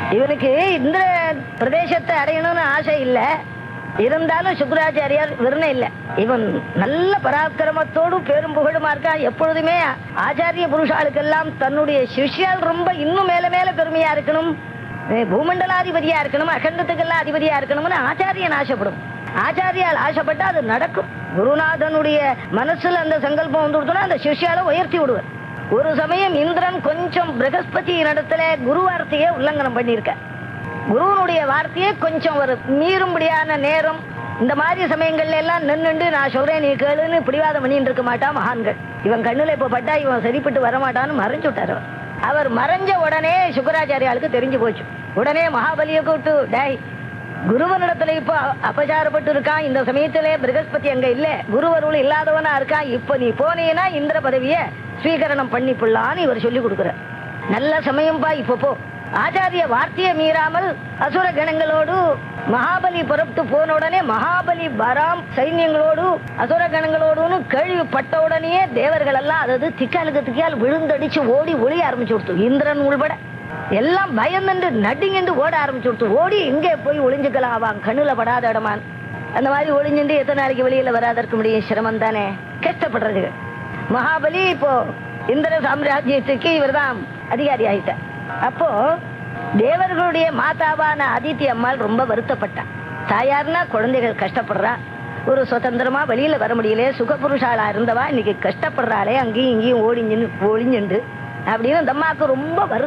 இவனுக்கு இந்த பிரதேசத்தை அடையணும்னு ஆசை இல்ல இருந்தாலும் சுக்கராச்சாரியார் விருணம் இல்ல இவன் நல்ல பராக்கிரமத்தோடு பேரும் புகழுமா இருக்கான் எப்பொழுதுமே ஆச்சாரிய புருஷாளுக்கெல்லாம் தன்னுடைய சிஷ்யால் ரொம்ப இன்னும் மேல மேல பெருமையா இருக்கணும் அஹ் பூமண்டலாதிபதியா இருக்கணும் அகண்டத்துக்கெல்லாம் அதிபதியா இருக்கணும்னு ஆச்சாரியன் ஆசைப்படும் ஆச்சாரியால் ஆசைப்பட்டா அது நடக்கும் குருநாதனுடைய மனசுல அந்த சங்கல்பம் வந்து கொடுத்தோன்னா அந்த சிஷ்யால உயர்த்தி விடுவார் ஒரு சமயம் இந்திரன் கொஞ்சம் பிரகஸ்பதி இடத்துல குரு வார்த்தையை உல்லங்கனம் பண்ணியிருக்க குருவனுடைய வார்த்தையே கொஞ்சம் ஒரு மீறும்படியான நேரம் இந்த மாதிரி சமயங்கள்ல எல்லாம் நின்னுண்டு நான் சொல்றேன் நீ கேளுன்னு பிடிவாதம் பண்ணிட்டு இருக்க மாட்டான் மகான்கள் இவன் கண்ணுல இப்ப பட்டா இவன் சரிப்பட்டு வரமாட்டான்னு மறைஞ்சு விட்டார் அவர். அவர் மறைஞ்ச உடனே சுக்கராச்சாரியாளுக்கு தெரிஞ்சு போச்சு உடனே மகாபலியை கூப்பிட்டு டேய் குருவனிடத்துல இப்ப அ- அபசாரப்பட்டு இருக்கான் இந்த சமயத்திலே பிரகஸ்பதி அங்க இல்ல குருவருள் இல்லாதவனா இருக்கான் இப்ப நீ போனீன்னா இந்திர பதவிய ஸ்வீகரணம் பண்ணி புள்ளான்னு இவர் சொல்லி கொடுக்குற நல்ல சமயம்பா இப்ப போ ஆச்சாரிய வார்த்தையை மீறாமல் அசுர கணங்களோடு மகாபலி புறப்பட்டு போன உடனே மகாபலி வராம் சைன்யங்களோடு அசுர கணங்களோடுன்னு கேள்விப்பட்ட உடனே தேவர்கள் எல்லாம் அதாவது திக்காலுக்கு திக்கால் விழுந்தடிச்சு ஓடி ஒளிய ஆரம்பிச்சு கொடுத்து இந்திரன் உள்பட எல்லாம் பயந்துண்டு நடுங்கிண்டு ஓட ஆரம்பிச்சு கொடுத்து ஓடி எங்கே போய் ஒளிஞ்சுக்கலாம் அவன் கண்ணுல படாத இடமான் அந்த மாதிரி ஒளிஞ்சுண்டு எத்தனை நாளைக்கு வெளியில வராத இருக்க முடியும் சிரமம் தானே கஷ்டப்படுறது மகாபலி இப்போ இந்திர சாம்ராஜ்யத்துக்கு இவர்தான் அதிகாரி ஆயிட்டார் அப்போ தேவர்களுடைய மாதாவான அதித்தி அம்மாள் ரொம்ப வருத்தப்பட்டான் தாயார்னா குழந்தைகள் கஷ்டப்படுறா ஒரு சுதந்திரமா வெளியில வர முடியல சுகபுருஷாளா இருந்தவா இன்னைக்கு கஷ்டப்படுறாளே அங்கேயும் இங்கேயும் ஓடிஞ்சு ஒளிஞ்சுண்டு அப்படின்னு அந்த அம்மாவுக்கு ரொம்ப வருத்தம்